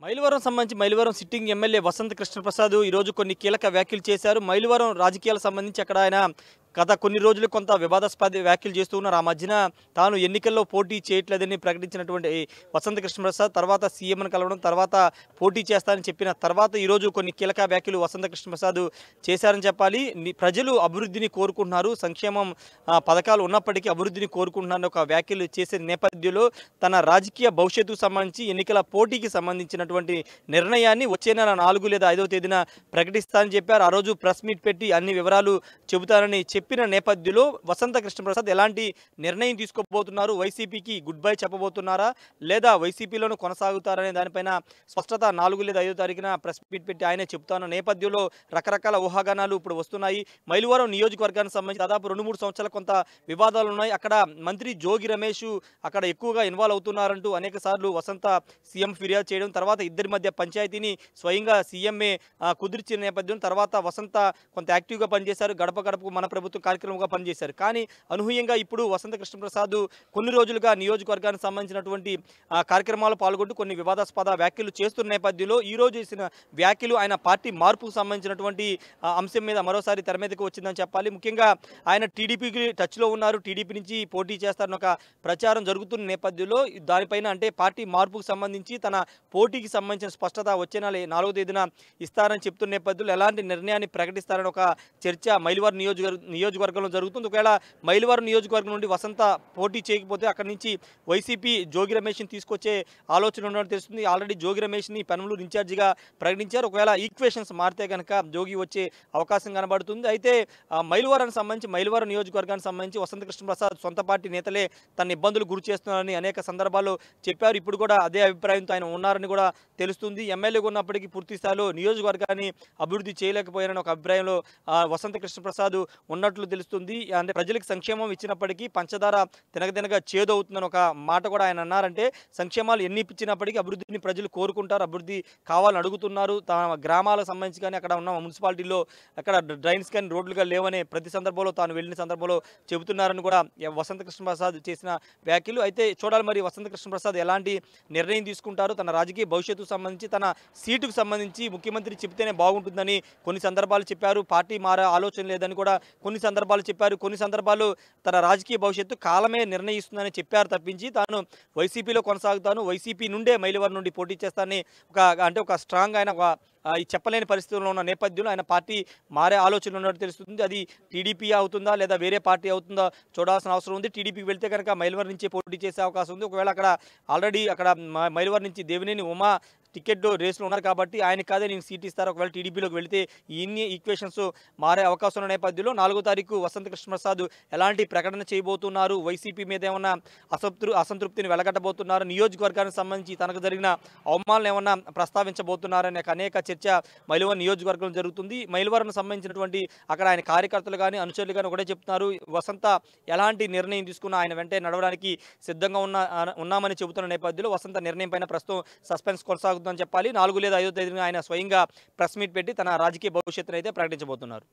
మైలవరం సంబంధించి Mylavaram sitting MLA Vasantha Krishnaprasad ఈరోజు కొన్ని కీలక వ్యాఖ్యలు చేశారు మైలవరం రాజకీయాలకు సంబంధించి అక్కడ ఆయన గత కొన్ని రోజులు కొంత వివాదాస్పద వ్యాఖ్యలు చేస్తూ ఉన్నారు ఆ మధ్యన తాను ఎన్నికల్లో పోటీ చేయట్లేదని ప్రకటించినటువంటి వసంత కృష్ణప్రసాద్ తర్వాత సీఎంను కలవడం తర్వాత పోటీ చేస్తానని చెప్పిన తర్వాత ఈరోజు కొన్ని కీలక వ్యాఖ్యలు వసంత కృష్ణప్రసాద్ చేశారని చెప్పాలి ని- ప్రజలు అభివృద్ధిని కోరుకుంటున్నారు సంక్షేమం ఆ, పథకాలు ఉన్నప్పటికీ అభివృద్ధిని కోరుకుంటున్నారని ఒక వ్యాఖ్యలు చేసే నేపథ్యంలో తన రాజకీయ భవిష్యత్తుకు సంబంధించి ఎన్నికల పోటీకి సంబంధించినటువంటి నిర్ణయాన్ని వచ్చే నెల నాలుగు లేదా ఐదవ తేదీన ప్రకటిస్తానని చెప్పారు ఆ రోజు ప్రెస్ మీట్ పెట్టి అన్ని వివరాలు చెబుతారని చెప్పిన నేపథ్యంలో వసంత కృష్ణప్రసాద్ ఎలాంటి నిర్ణయం తీసుకోబోతున్నారు వైసీపీకి గుడ్ బై చెప్పబోతున్నారా లేదా వైసీపీలోనూ కొనసాగుతారనే దానిపైన స్పష్టత నాలుగు లేదా ఐదో తారీఖున ప్రెస్ మీట్ పెట్టి ఆయనే చెబుతాన్న నేపథ్యంలో రకరకాల ఊహాగానాలు ఇప్పుడు వస్తున్నాయి మైలవరం నియోజకవర్గానికి సంబంధించి దాదాపు రెండు మూడు సంవత్సరాల కొంత వివాదాలు ఉన్నాయి అక్కడ మంత్రి జోగి రమేష్ అక్కడ ఎక్కువగా ఇన్వాల్వ్ అవుతున్నారంటూ అనేక సార్లు వసంత సీఎం ఫిర్యాదు చేయడం తర్వాత ఇద్దరి మధ్య పంచాయతీని స్వయంగా సీఎంఏ ఆ, కుదిర్చిన నేపథ్యం తర్వాత వసంత కొంత యాక్టివ్గా పనిచేశారు గడప గడపకు మన ప్రభుత్వం కార్యక్రమంగా పనిచేశారు కానీ అనూహ్యంగా ఇప్పుడు వసంత కృష్ణప్రసాద్ కొన్ని రోజులుగా నియోజకవర్గానికి సంబంధించినటువంటి ఆ, కార్యక్రమాలు పాల్గొంటూ కొన్ని వివాదాస్పద వ్యాఖ్యలు చేస్తున్న నేపథ్యంలో ఈ రోజు చేసిన వ్యాఖ్యలు ఆయన పార్టీ మార్పుకు సంబంధించినటువంటి ఆ, అంశం మీద మరోసారి తెర మీదకి వచ్చిందని చెప్పాలి ముఖ్యంగా ఆయన టీడీపీకి టచ్లో ఉన్నారు టీడీపీ నుంచి పోటీ చేస్తారని ఒక ప్రచారం జరుగుతున్న నేపథ్యంలో దానిపైన అంటే పార్టీ మార్పుకు సంబంధించి తన పోటీకి సంబంధించిన స్పష్టత వచ్చే నెల నాలుగో తేదీన ఇస్తారని చెప్తున్న నేపథ్యంలో ఎలాంటి నిర్ణయాన్ని ప్రకటిస్తారని ఒక చర్చ మైలవరం నియోజకవర్గ నియోజకవర్గంలో జరుగుతుంది ఒకవేళ మైలవరం నియోజకవర్గం నుండి వసంత పోటీ చేయకపోతే అక్కడి నుంచి వైసీపీ జోగి రమేష్ని తీసుకొచ్చే ఆలోచన ఉన్నట్టు తెలుస్తుంది ఆల్రెడీ జోగి రమేష్ని పెనమలూరు ఇన్ఛార్జిగా ప్రకటించారు ఒకవేళ ఈక్వేషన్స్ మారితే కనుక జోగి వచ్చే అవకాశం కనబడుతుంది అయితే ఆ, మైలవరానికి సంబంధించి మైలవరం నియోజకవర్గానికి సంబంధించి వసంత కృష్ణప్రసాద్ సొంత పార్టీ నేతలే తన ఇబ్బందులు గురి చేస్తున్నారని అనేక సందర్భాల్లో చెప్పారు ఇప్పుడు కూడా అదే అభిప్రాయంతో ఆయన ఉన్నారని కూడా తెలుస్తుంది ఎమ్మెల్యేగా ఉన్నప్పటికీ పూర్తి స్థాయిలో నియోజకవర్గాన్ని అభివృద్ధి చేయలేకపోయారని ఒక అభిప్రాయంలో ఆ, వసంత కృష్ణప్రసాద్ ఉన్నట్లు తెలుస్తుంది అంటే ప్రజలకు సంక్షేమం ఇచ్చినప్పటికీ పంచదార తినగతినగా చేదవుతుందని ఒక మాట కూడా ఆయన అన్నారంటే సంక్షేమాలు ఎన్ని ఇచ్చినప్పటికీ అభివృద్ధిని ప్రజలు కోరుకుంటారు అభివృద్ధి కావాలని అడుగుతున్నారు తమ గ్రామాలకు సంబంధించి కానీ అక్కడ ఉన్న మున్సిపాలిటీలో అక్కడ డ్రైన్స్ కానీ రోడ్లుగా లేవనే ప్రతి సందర్భంలో తాను వెళ్ళిన సందర్భంలో చెబుతున్నారని కూడా వసంత కృష్ణప్రసాద్ చేసిన వ్యాఖ్యలు అయితే చూడాలి మరి వసంత కృష్ణప్రసాద్ ఎలాంటి నిర్ణయం తీసుకుంటారు తన రాజకీయ భవిష్యత్తుకు సంబంధించి తన సీటుకు సంబంధించి ముఖ్యమంత్రి చెబితేనే బాగుంటుందని కొన్ని సందర్భాలు చెప్పారు పార్టీ మారే ఆలోచన లేదని కూడా కొన్ని సందర్భాలు చెప్పారు కొన్ని సందర్భాలు తన రాజకీయ భవిష్యత్తు కాలమే నిర్ణయిస్తుందని చెప్పారు తప్పించి తాను వైసీపీలో కొనసాగుతాను వైసీపీ నుండే మైలవరం నుండి పోటీ చేస్తానని ఒక అంటే ఒక స్ట్రాంగ్ ఆయన ఒక ఆ, ఈ చెప్పలేని పరిస్థితుల్లో ఉన్న నేపథ్యంలో ఆయన పార్టీ మారే ఆలోచన ఉన్నట్టు తెలుస్తుంది అది టీడీపీ అవుతుందా లేదా వేరే పార్టీ అవుతుందా చూడాల్సిన అవసరం ఉంది టీడీపీకి వెళ్తే కనుక మైలవరం నుంచి పోటీ చేసే అవకాశం ఉంది ఒకవేళ అక్కడ ఆల్రెడీ అక్కడ మ- మైలవరం నుంచి దేవినేని ఉమా టికెట్ రేసులో ఉన్నారు కాబట్టి ఆయన కాదే నేను సీట్ ఇస్తారు ఒకవేళ టీడీపీలోకి వెళితే ఇన్ని ఈక్వేషన్స్ మారే అవకాశం ఉన్న నేపథ్యంలో నాలుగో తారీఖు వసంత కృష్ణప్రసాద్ ఎలాంటి ప్రకటన చేయబోతున్నారు వైసీపీ మీద ఏమన్నా అసంతృ అసంతృప్తిని వెలగట్టబోతున్నారు నియోజకవర్గానికి సంబంధించి తనకు జరిగిన అవమానాలు ఏమన్నా ప్రస్తావించబోతున్నారనే అనేక చర్చ మైలవరం నియోజకవర్గంలో జరుగుతుంది మైలవరం సంబంధించినటువంటి అక్కడ ఆయన కార్యకర్తలు కానీ అనుచరులు కానీ ఒకటే చెప్తున్నారు వసంత ఎలాంటి నిర్ణయం తీసుకున్నా ఆయన వెంటే నడవడానికి సిద్ధంగా ఉన్న ఉన్నామని చెబుతున్న నేపథ్యంలో వసంత నిర్ణయం పైన ప్రస్తుతం సస్పెన్స్ కొనసాగుతుందని చెప్పాలి నాలుగు లేదా ఐదో తేదీన ఆయన స్వయంగా ప్రెస్ మీట్ పెట్టి తన రాజకీయ భవిష్యత్తును అయితే ప్రకటించబోతున్నారు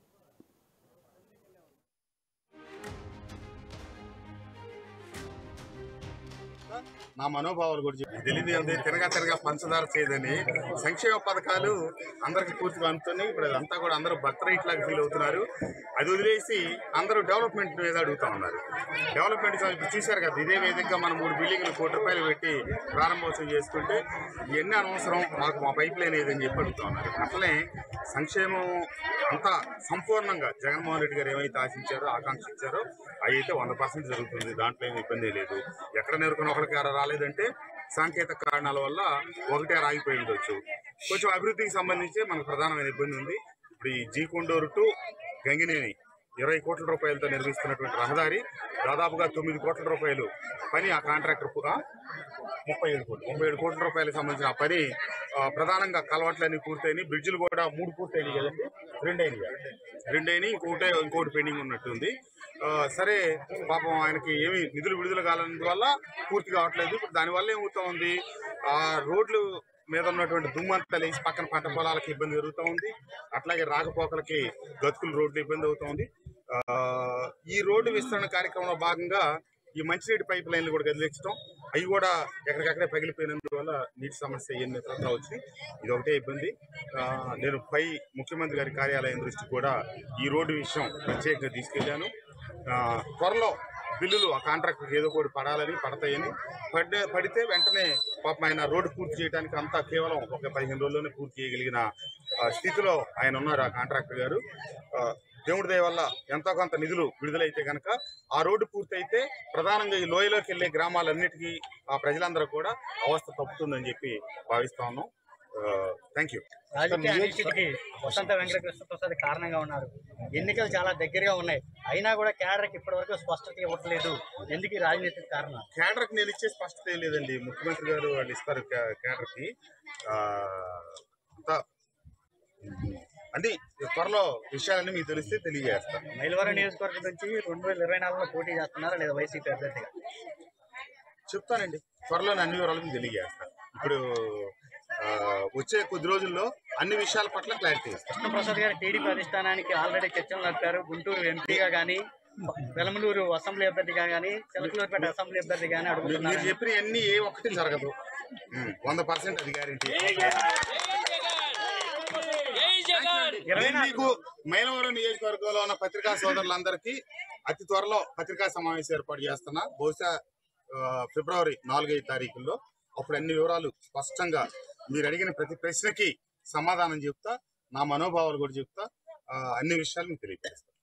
నా మనోభావాల గురించి తెలియదు ఉంది తిరగా తిరగా పంచదార చేయదని సంక్షేమ పథకాలు అందరికి పూర్తిగా అందుతున్నాయి ఇప్పుడు అదంతా కూడా అందరూ బర్త్ రైట్ లాగా ఫీల్ అవుతున్నారు అది వదిలేసి అందరూ డెవలప్మెంట్ మీద అడుగుతా ఉన్నారు డెవలప్మెంట్ ఇప్పుడు చూశారు కదా ఇదే వేదికగా మనం మూడు బిల్డింగ్లు కోటి రూపాయలు పెట్టి ప్రారంభోత్సవం చేసుకుంటే ఇవన్నీ అనవసరం మాకు మా పైప్ లైన్ ఏదని చెప్పి అడుగుతా ఉన్నారు అట్లనే సంక్షేమం అంతా సంపూర్ణంగా జగన్మోహన్ రెడ్డి గారు ఏమైతే ఆశించారో ఆకాంక్షించారో అవి అయితే వంద పర్సెంట్ జరుగుతుంది దాంట్లో ఏమి ఇబ్బంది లేదు ఎక్కడ నేర్కొని ఒకరికి అర రాలేదంటే సాంకేతిక కారణాల వల్ల ఒకటే రాగిపోయి ఉండొచ్చు కొంచెం అభివృద్ధికి సంబంధించి మనకు ప్రధానమైన ఇబ్బంది ఉంది ఇప్పుడు ఈ జీ కొండూరు టు గంగినేని ఇరవై కోట్ల రూపాయలతో నిర్మిస్తున్నటువంటి రహదారి దాదాపుగా తొమ్మిది కోట్ల రూపాయలు పని ఆ కాంట్రాక్టర్ పు- ఆ? ముప్పై ఏడు కోట్లు ముప్పై ఏడు కోట్ల రూపాయలకు సంబంధించిన ఆ పని ఆ, ప్రధానంగా కలవట్లన్నీ పూర్తయినాయి బ్రిడ్జిలు కూడా మూడు పూర్తయినాయి కదండి రెండైనాయి రెండైనాయి ఇంకోటి ఇంకోటి పెండింగ్ ఉన్నట్టుంది ఆ, సరే పాపం ఆయనకి ఏమి నిధులు విడుదల కాలందువల్ల పూర్తి కావట్లేదు ఇప్పుడు దానివల్ల ఏమవుతా ఉంది ఆ రోడ్లు మీద ఉన్నటువంటి దుమ్మంతా లేచి పక్కన పంట పొలాలకు ఇబ్బంది జరుగుతూ ఉంది అట్లాగే రాకపోకలకి గతుకులు రోడ్లు ఇబ్బంది అవుతా ఉంది ఆ, ఈ రోడ్డు విస్తరణ కార్యక్రమంలో భాగంగా ఈ మంచినీటి పైప్ లైన్లు కూడా కదిలించడం అవి కూడా ఎక్కడికక్కడే పగిలిపోయినందువల్ల నీటి సమస్య ఎన్ని ఇతరత్రా వచ్చినాయి ఇది ఒకటే ఇబ్బంది ఆ, నేను పై ముఖ్యమంత్రి గారి కార్యాలయం దృష్టికి కూడా ఈ రోడ్డు విషయం ప్రత్యేకంగా తీసుకెళ్లాను ఆ, త్వరలో బిల్లులు ఆ కాంట్రాక్టర్కి ఏదో ఒకటి పడాలని పడతాయని పడ్డే పడితే వెంటనే పాపం ఆయన రోడ్డు పూర్తి చేయడానికి అంతా కేవలం ఒక పదిహేను రోజుల్లోనే పూర్తి చేయగలిగిన ఆ, స్థితిలో ఆయన ఉన్నారు ఆ కాంట్రాక్టర్ గారు ఆ, దేవుడి దయ వల్ల ఎంతో కొంత నిధులు విడుదలైతే కనుక ఆ రోడ్డు పూర్తయితే ప్రధానంగా ఈ లోయలోకి వెళ్లే గ్రామాలన్నిటికీ ఆ ప్రజలందరూ కూడా అవస్థ తప్పుతుందని చెప్పి భావిస్తా ఉన్నాం థ్యాంక్ యూ రాజకీయ అనిశ్చితికి వసంత వెంకటకృష్ణ ప్రసాద్ కారణంగా ఉన్నారు ఎన్నికలు చాలా దగ్గరగా ఉన్నాయి అయినా కూడా కేడర్కి ఇప్పటివరకు స్పష్టత ఇవ్వట్లేదు ఎందుకు ఈ రాజనీతికి కారణం కేడర్కి నేను ఇచ్చే స్పష్టత ఏం లేదండి ముఖ్యమంత్రి గారు వాళ్ళు ఇస్తారు కే- కేడర్కి ఆ, అంతా అంటే త్వరలో విషయాలన్నీ మీకు తెలిస్తే తెలియజేస్తాను మైలవరం నియోజకవర్గం నుంచి రెండు వేల ఇరవై నాలుగులో పోటీ చేస్తున్నారా లేదా వైసీపీ అభ్యర్థిగా చెప్తానండి త్వరలో అన్ని వివరాలు మీకు తెలియజేస్తాను ఇప్పుడు ఆ, వచ్చే కొద్ది రోజుల్లో అన్ని విషయాల పట్ల క్లారిటీ ఇస్తాను కృష్ణప్రసాద్ గారు టీడీపీ అధిష్టానానికి ఆల్రెడీ చర్చలు నడిపారు గుంటూరు ఎంపీగా కానీ వెలమలూరు అసెంబ్లీ అభ్యర్థిగా కానీ చిలకలూరుపేట అసెంబ్లీ అభ్యర్థి కానీ మీరు- మీరు అడుగుతున్నారు చెప్పిన అన్ని ఏ ఒక్కటి జరగదు ఉమ్, వంద పర్సెంట్ అది గ్యారంటీ ఇరవై నేను మీకు మైలవరం నియోజకవర్గంలో ఉన్న పత్రికా సోదరులందరికీ అతి త్వరలో పత్రికా సమావేశం ఏర్పాటు చేస్తున్నా బహుశా ఆ, ఫిబ్రవరి నాలుగైదు తారీఖుల్లో అప్పుడు అన్ని వివరాలు స్పష్టంగా మీరు అడిగిన ప్రతి ప్రశ్నకి సమాధానం చెప్తా నా మనోభావాలు కూడా చెప్తా ఆ, అన్ని విషయాలు మీకు తెలియజేస్తాను